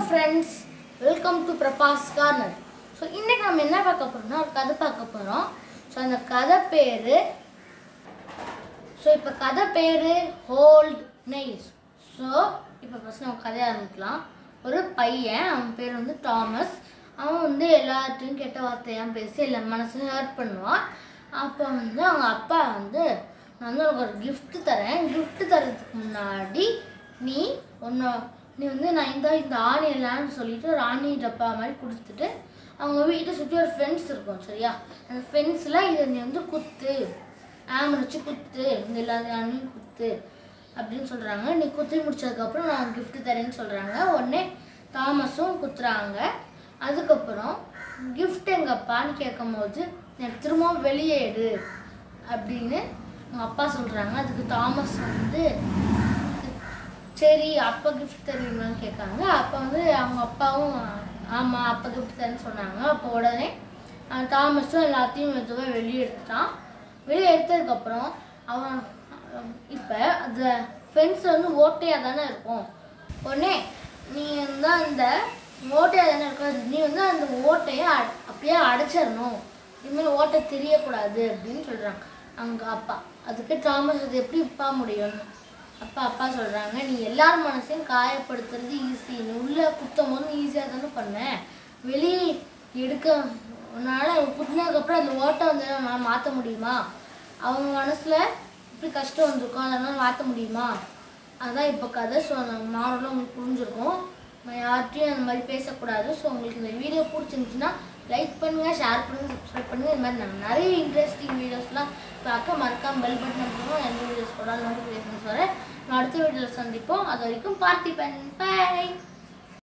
friends welcome to Prabhas corner so இன்னைக்கு நம்ம என்ன பார்க்க போறோம்னா ஒரு கதை பார்க்க போகிறோம் ஸோ அந்த கதை பேர் ஸோ இப்போ கதை பேர் ஹோல்ட் நெயில்ஸ் ஸோ இப்போ ஃபஸ்ட் நம்ம கதையை ஆரம்பிக்கலாம் ஒரு பையன் அவன் பேர் வந்து தாமஸ் அவன் வந்து எல்லார்ட்டையும் கெட்ட வார்த்தையாக பேசி எல்லா மனசையும் ஹர்ட் பண்ணுவான் அப்போ வந்து அவங்க அப்பா வந்து நான் வந்து உனக்கு ஒரு gift தரேன் gift தரதுக்கு முன்னாடி நீ ஒன்று நீ வந்து நான் இந்த இந்த ஆணி எல்லாம்னு சொல்லிட்டு ஒரு ஆணி டப்பா மாதிரி கொடுத்துட்டு அவங்க வீட்டை சுற்றி ஒரு ஃபென்ஸ் இருக்கும் சரியா அந்த ஃபென்ஸில் இதை நீ வந்து குத்து ஆமர் வச்சு குத்து இந்த எல்லா ஆணியும் குத்து அப்படின்னு சொல்கிறாங்க நீ குத்தி முடிச்சதுக்கப்புறம் நான் gift தரேன்னு சொல்கிறாங்க உடனே தாமஸும் குத்துறாங்க அதுக்கப்புறம் gift எங்கப்பான்னு கேட்கும்போது எனக்கு திரும்பவும் வெளியே எடு அப்படின்னு அவங்க அப்பா சொல்கிறாங்க அதுக்கு தாமஸ் வந்து சரி அப்பா கிஃப்ட் தருவீங்களான்னு கேட்காங்க அப்போ வந்து அவங்க அப்பாவும் ஆமாம் அப்பா கிஃப்ட் தரேன்னு சொன்னாங்க அப்போ உடனே அஹ், தாமஸும் எல்லாத்தையும் மெதுவாக வெளியே எடுத்துட்டான் வெளியே எடுத்ததுக்கப்புறம் அவன் இப்போ அந்த ஃபென்ஸ் வந்து ஓட்டையாக தானே இருக்கும் உடனே நீ வந்து அந்த ஓட்டையாக தானே இருக்கும் நீ வந்து அந்த ஓட்டையை அ- அப்படியே அடைச்சிடணும் இனிமேல் ஓட்டை தெரியக்கூடாது அப்படின்னு சொல்கிறாங்க அவங்க அப்பா அதுக்கு தாமஸ் அது எப்படி இப்பா முடியும் அப்பா அப்பா சொல்கிறாங்க நீ எல்லார் மனசையும் காயப்படுத்துறது ஈஸி நீ உள்ளே குத்தும் போது ஈஸியாக தானே பண்ண வெளியே எடுக்க உன்னால் குத்தினதுக்கப்புறம் அந்த ஓட்டை வந்து நம்மளால் மாற்ற முடியுமா அவங்க மனசில் இப்படி கஷ்டம் வந்திருக்கும் அதெல்லாம் மாற்ற முடியுமா அதான் இப்போ கதை ஸோ அந்த மாடலும் உங்களுக்கு புரிஞ்சிருக்கும் நான் யார்கிட்டையும் அந்த மாதிரி பேசக்கூடாது ஸோ உங்களுக்கு இந்த வீடியோ பிடிச்சிருந்துச்சுன்னா லைக் பண்ணுங்கள் ஷேர் பண்ணுங்கள் சப்ஸ்கிரைப் பண்ணுங்கள் இது மாதிரி நான் நிறைய இன்ட்ரெஸ்டிங் வீடியோஸ்லாம் பார்க்க மறக்காம பெல் பட்டன் அமுக்கணும் எந்த வீடியோஸ் போடாலும் நோட்டிஃபிகேஷன்ஸ் வர நான் அடுத்த வீடியோவில் சந்திப்போம் அது வரைக்கும் பார்த்திபன் பாய்